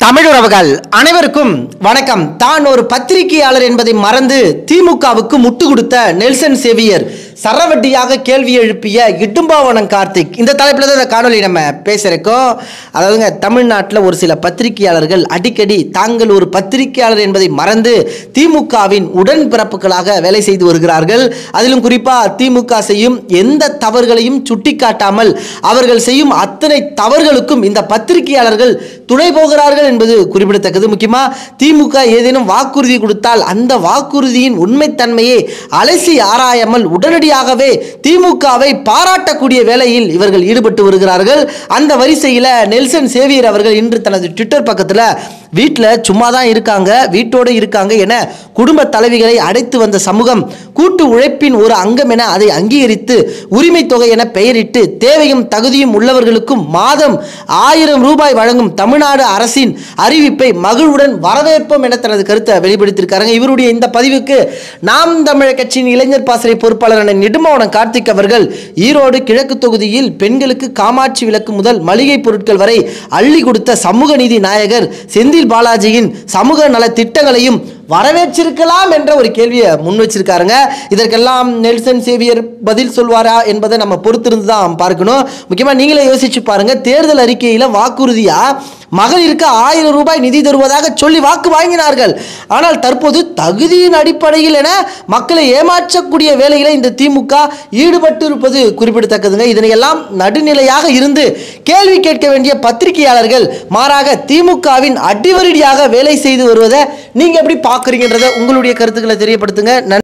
தமிழுறவுகள் அனைவருக்கும் வணக்கம் தான் ஒரு பத்திரிகையாளர் என்பதை மறந்து திமுகவுக்கு முட்டு கொடுத்த நெல்சன் சேவியர் சரவட்டியாக கேள்வி எழுப்பிய இடும்பாவனம் கார்த்திக் இந்த தலைப்பில் தான் இந்த காணொலி நம்ம பேசுகிறோம் அதாவதுங்க தமிழ்நாட்டில் ஒரு சில பத்திரிகையாளர்கள் அடிக்கடி தாங்கள் ஒரு பத்திரிகையாளர் என்பதை மறந்து திமுகவின் உடன்பிறப்புகளாக வேலை செய்து வருகிறார்கள் அதிலும் குறிப்பாக திமுக செய்யும் எந்த தவறுகளையும் சுட்டிக்காட்டாமல் அவர்கள் செய்யும் அத்தனை தவறுகளுக்கும் இந்த பத்திரிகையாளர்கள் துணை போகிறார்கள் என்பது குறிப்பிடத்தக்கது முக்கியமா திமுக ஏதேனும் வாக்குறுதி கொடுத்தால் அந்த வாக்குறுதியின் உண்மைத்தன்மையை அலசி ஆராயாமல் உடனடியாகவே திமுகவை பாராட்டக்கூடிய வேலையில் இவர்கள் ஈடுபட்டு வருகிறார்கள் அந்த வரிசையில் நெல்சன் சேவியர் அவர்கள் இன்று தனது ட்விட்டர் பக்கத்தில் வீட்டில் சும்மா தான் இருக்காங்க வீட்டோடு இருக்காங்க என குடும்ப தலைவிகளை அடைத்து வந்த சமூகம் கூட்டு உழைப்பின் ஒரு அங்கம் என அதை அங்கீகரித்து உரிமை தொகை என பெயரிட்டு தேவையும் தகுதியும் உள்ளவர்களுக்கும் மாதம் ஆயிரம் ரூபாய் வழங்கும் தமிழ்நாடு அரசின் அறிவிப்பை மகிழ்வுடன் வரவேற்போம் என தனது கருத்தை வெளிப்படுத்தியிருக்காங்க இவருடைய இந்த பதிவுக்கு நாம் தமிழர் கட்சியின் இளைஞர் பாசறை பொறுப்பாளரான நெடுமாவனம் கார்த்திக் அவர்கள் ஈரோடு கிழக்கு தொகுதியில் பெண்களுக்கு காமாட்சி விளக்கு முதல் மளிகை பொருட்கள் வரை அள்ளி கொடுத்த சமூக நீதி நாயகர் செந்தில் பாலாஜியின் சமூக நல திட்டங்களையும் வரவேற்றிருக்கலாம் என்ற ஒரு கேள்வியை முன் வச்சிருக்காருங்க இதற்கெல்லாம் நெல்சன் சேவியர் பதில் சொல்வாரா என்பதை நம்ம பொறுத்திருந்து தான் பார்க்கணும் முக்கியமாக நீங்களே யோசிச்சு பாருங்க தேர்தல் அறிக்கையில் வாக்குறுதியா மகளிருக்கு ஆயிரம் ரூபாய் நிதி தருவதாக சொல்லி வாக்கு வாங்கினார்கள் ஆனால் தற்போது தகுதியின் அடிப்படையில் என மக்களை ஏமாற்றக்கூடிய வேலைகளை இந்த திமுக ஈடுபட்டு இருப்பது குறிப்பிடத்தக்கதுங்க இதனையெல்லாம் நடுநிலையாக இருந்து கேள்வி கேட்க வேண்டிய பத்திரிகையாளர்கள் மாறாக திமுகவின் அடிவருடியாக வேலை செய்து வருவதை நீங்க எப்படி பார்க்குறீங்கன்றத உங்களுடைய கருத்துக்களை தெரியப்படுத்துங்க நன்றி